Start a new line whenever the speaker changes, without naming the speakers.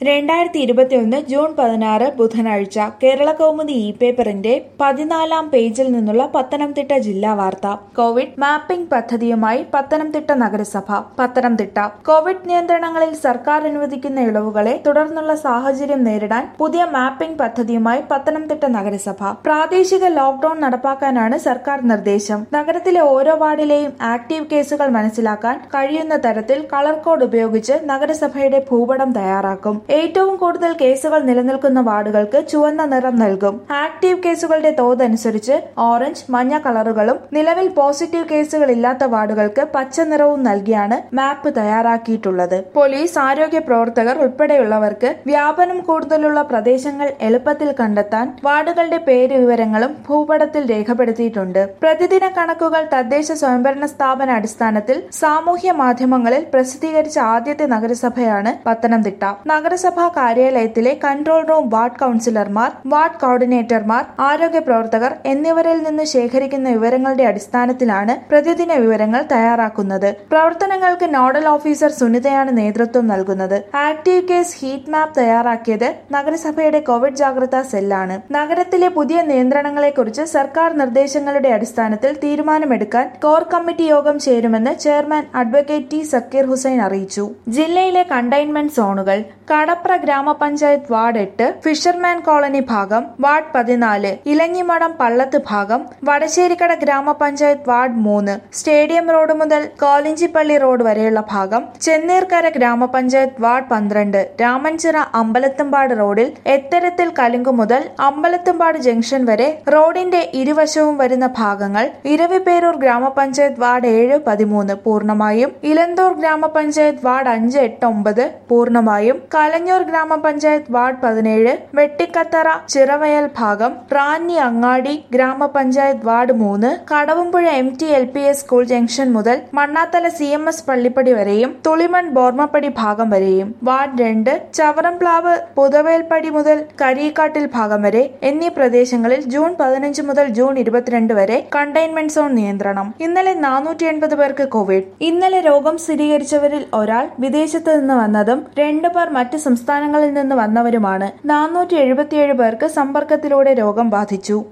രണ്ടായിരത്തി ഇരുപത്തിയൊന്ന് ജൂൺ പതിനാറ് ബുധനാഴ്ച കേരള കൗമുദി ഇ പേപ്പറിന്റെ പതിനാലാം പേജിൽ നിന്നുള്ള പത്തനംതിട്ട ജില്ലാ വാർത്ത കോവിഡ് മാപ്പിംഗ് പദ്ധതിയുമായി പത്തനംതിട്ട നഗരസഭ പത്തനംതിട്ട കോവിഡ് നിയന്ത്രണങ്ങളിൽ സർക്കാർ അനുവദിക്കുന്ന ഇളവുകളെ തുടർന്നുള്ള സാഹചര്യം നേരിടാൻ പുതിയ മാപ്പിംഗ് പദ്ധതിയുമായി പത്തനംതിട്ട നഗരസഭ പ്രാദേശിക ലോക്ഡൌൺ നടപ്പാക്കാനാണ് സർക്കാർ നിർദ്ദേശം നഗരത്തിലെ ഓരോ വാർഡിലെയും ആക്റ്റീവ് കേസുകൾ മനസ്സിലാക്കാൻ കഴിയുന്ന തരത്തിൽ കളർ കോഡ് ഉപയോഗിച്ച് നഗരസഭയുടെ ഭൂപടം തയ്യാറാക്കും ഏറ്റവും കൂടുതൽ കേസുകൾ നിലനിൽക്കുന്ന വാർഡുകൾക്ക് ചുവന്ന നിറം നൽകും ആക്റ്റീവ് കേസുകളുടെ തോത് അനുസരിച്ച് ഓറഞ്ച് മഞ്ഞ കളറുകളും നിലവിൽ പോസിറ്റീവ് കേസുകൾ ഇല്ലാത്ത വാർഡുകൾക്ക് പച്ച നിറവും നൽകിയാണ് മാപ്പ് തയ്യാറാക്കിയിട്ടുള്ളത് പോലീസ് ആരോഗ്യ പ്രവർത്തകർ ഉൾപ്പെടെയുള്ളവർക്ക് വ്യാപനം കൂടുതലുള്ള പ്രദേശങ്ങൾ എളുപ്പത്തിൽ കണ്ടെത്താൻ വാർഡുകളുടെ പേര് വിവരങ്ങളും ഭൂപടത്തിൽ രേഖപ്പെടുത്തിയിട്ടുണ്ട് പ്രതിദിന കണക്കുകൾ തദ്ദേശ സ്വയംഭരണ സ്ഥാപന അടിസ്ഥാനത്തിൽ സാമൂഹ്യ മാധ്യമങ്ങളിൽ പ്രസിദ്ധീകരിച്ച ആദ്യത്തെ നഗരസഭയാണ് പത്തനംതിട്ട നഗരസഭാ കാര്യാലയത്തിലെ കൺട്രോൾ റൂം വാർഡ് കൌൺസിലർമാർ വാർഡ് കോർഡിനേറ്റർമാർ ആരോഗ്യ പ്രവർത്തകർ എന്നിവരിൽ നിന്ന് ശേഖരിക്കുന്ന വിവരങ്ങളുടെ അടിസ്ഥാനത്തിലാണ് പ്രതിദിന വിവരങ്ങൾ തയ്യാറാക്കുന്നത് പ്രവർത്തനങ്ങൾക്ക് നോഡൽ ഓഫീസർ സുനിതയാണ് നേതൃത്വം നൽകുന്നത് ആക്റ്റീവ് കേസ് ഹീറ്റ് മാപ്പ് തയ്യാറാക്കിയത് നഗരസഭയുടെ കോവിഡ് ജാഗ്രതാ സെല്ലാണ് നഗരത്തിലെ പുതിയ നിയന്ത്രണങ്ങളെക്കുറിച്ച് സർക്കാർ നിർദ്ദേശങ്ങളുടെ അടിസ്ഥാനത്തിൽ തീരുമാനമെടുക്കാൻ കോർ കമ്മിറ്റി യോഗം ചേരുമെന്ന് chairman advocate T Zakir Hussain അറിയിച്ചു ജില്ലയിലെ കണ്ടെയ്ൻമെന്റ് സോണുകൾ കടപ്ര ഗ്രാമപഞ്ചായത്ത് വാർഡ് എട്ട് ഫിഷർമാൻ കോളനി ഭാഗം വാർഡ് പതിനാല് ഇലഞ്ഞിമടം പള്ളത്ത് ഭാഗം വടശ്ശേരിക്കട ഗ്രാമപഞ്ചായത്ത് വാർഡ് മൂന്ന് സ്റ്റേഡിയം റോഡ് മുതൽ കോലിഞ്ചിപ്പള്ളി റോഡ് വരെയുള്ള ഭാഗം ചെന്നീർക്കര ഗ്രാമപഞ്ചായത്ത് വാർഡ് പന്ത്രണ്ട് രാമൻചിറ അമ്പലത്തുംപാട് റോഡിൽ എത്തരത്തിൽ കലുങ്കു മുതൽ അമ്പലത്തുംപാട് ജംഗ്ഷൻ വരെ റോഡിന്റെ ഇരുവശവും വരുന്ന ഭാഗങ്ങൾ ഇരവിപേരൂർ ഗ്രാമപഞ്ചായത്ത് വാർഡ് ഏഴ് പതിമൂന്ന് പൂർണ്ണമായും ഇലന്തൂർ ഗ്രാമപഞ്ചായത്ത് വാർഡ് അഞ്ച് എട്ട് ഒമ്പത് പൂർണ്ണമായും കലഞ്ഞൂർ ഗ്രാമപഞ്ചായത്ത് വാർഡ് പതിനേഴ് വെട്ടിക്കത്തറ ചിറവയൽ ഭാഗം റാന്നി അങ്ങാടി ഗ്രാമപഞ്ചായത്ത് വാർഡ് മൂന്ന് Kadavumpuzha M T L P S school junction മുതൽ Mannathala C M S Pallippadi വരെയും തുളിമൺ ബോർമപ്പടി ഭാഗം വരെയും വാർഡ് രണ്ട് ചവറംപ്ലാവ് പുതവേൽപ്പടി മുതൽ കരിക്കാട്ടിൽ ഭാഗം വരെ എന്നീ പ്രദേശങ്ങളിൽ ജൂൺ പതിനഞ്ച് മുതൽ ജൂൺ ഇരുപത്തിരണ്ട് വരെ കണ്ടെയ്ൻമെന്റ് സോൺ നിയന്ത്രണം ഇന്നലെ നാനൂറ്റി എൺപത് പേർക്ക് കോവിഡ് ഇന്നലെ രോഗം സ്ഥിരീകരിച്ചവരിൽ ഒരാൾ വിദേശത്ത് നിന്ന് വന്നതും രണ്ടു പേർ മറ്റ് സംസ്ഥാനങ്ങളിൽ നിന്ന് വന്നവരുമാണ് നാനൂറ്റി എഴുപത്തിയേഴ് പേർക്ക് സമ്പർക്കത്തിലൂടെ രോഗം ബാധിച്ചു